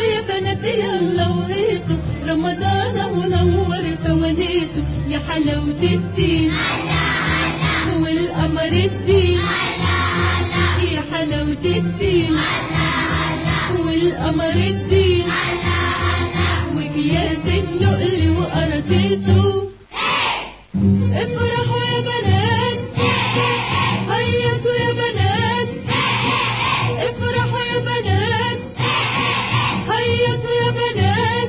يا بنات يلا وهيصوا رمضان ونور فوانيسه يا حلاوة الدين والقمر الدين يا حلاوة الدين والقمر الدين وكياس النقل وقراطيسه افرحوا يا بنات هيصوا يا بنات افرحوا يا بنات هيصوا يا بنات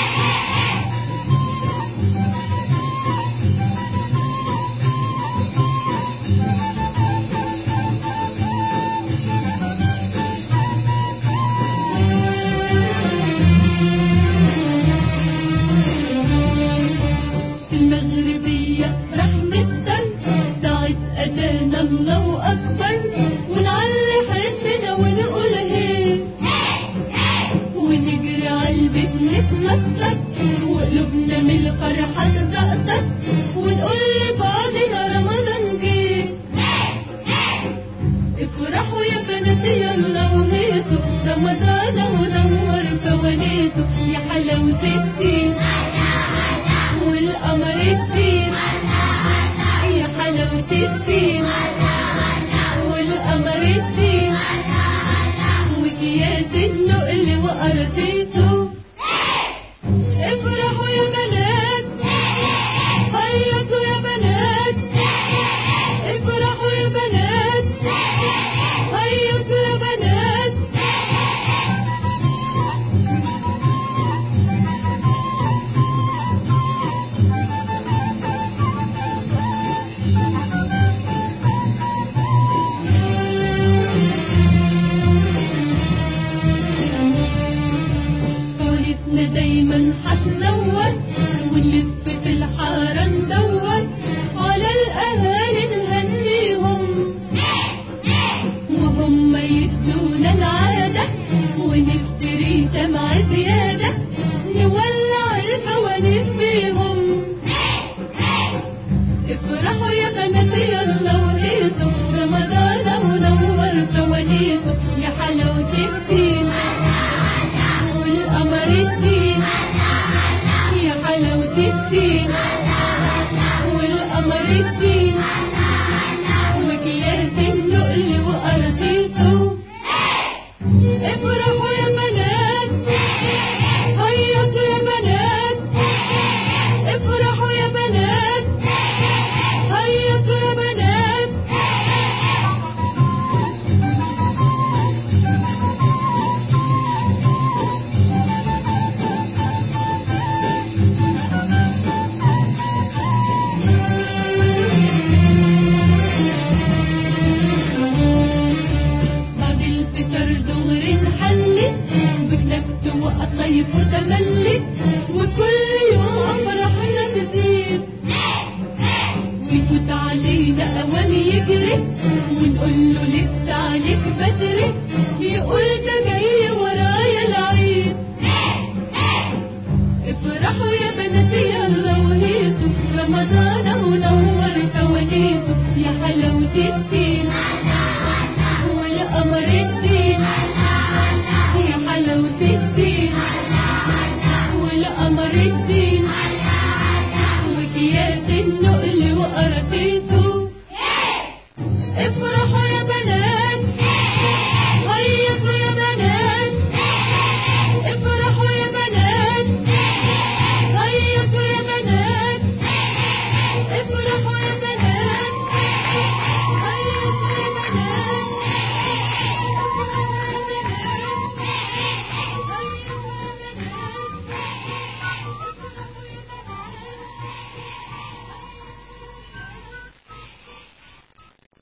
المغربية رحمة دعت أذان الله أكبر ونعلي حسنا ونقول هي ونجري عالبيت نتنطط وقلوبنا من الفرحة تزقطط ونقول لبعضنا رمضان جه افرحوا يا بنات يلا وهيصوا رمضان ونور فوانيسه يا حلاوة الدين والقمر الدين يا حلاوة الدين والقمر الدين وكياس النقل وقراطيسه افرحوا يا بنات هيصوا يا بنات افرحوا يا بنات هيصوا يا بنات طولتنا دايما هتنور ونلف في الحارة ندور على الأهالي نهنيهم وهم يدونا العادة ونشتري شمعة زيادة نولع الفوانيس بيهم افرحوا يا بنات يلا وهيصوا رمضان ونور فوانيسه يا حلاوة الدين والقمر الدين يا حلاوة الدين والقمر الدين وكياس النقل وقراطيسه افرحوا يا بنات هيصوا يا بنات افرحوا يا بنات هيصوا يا بنات بعد الفطر دغري نحلي بكلفت وقطيف وتملي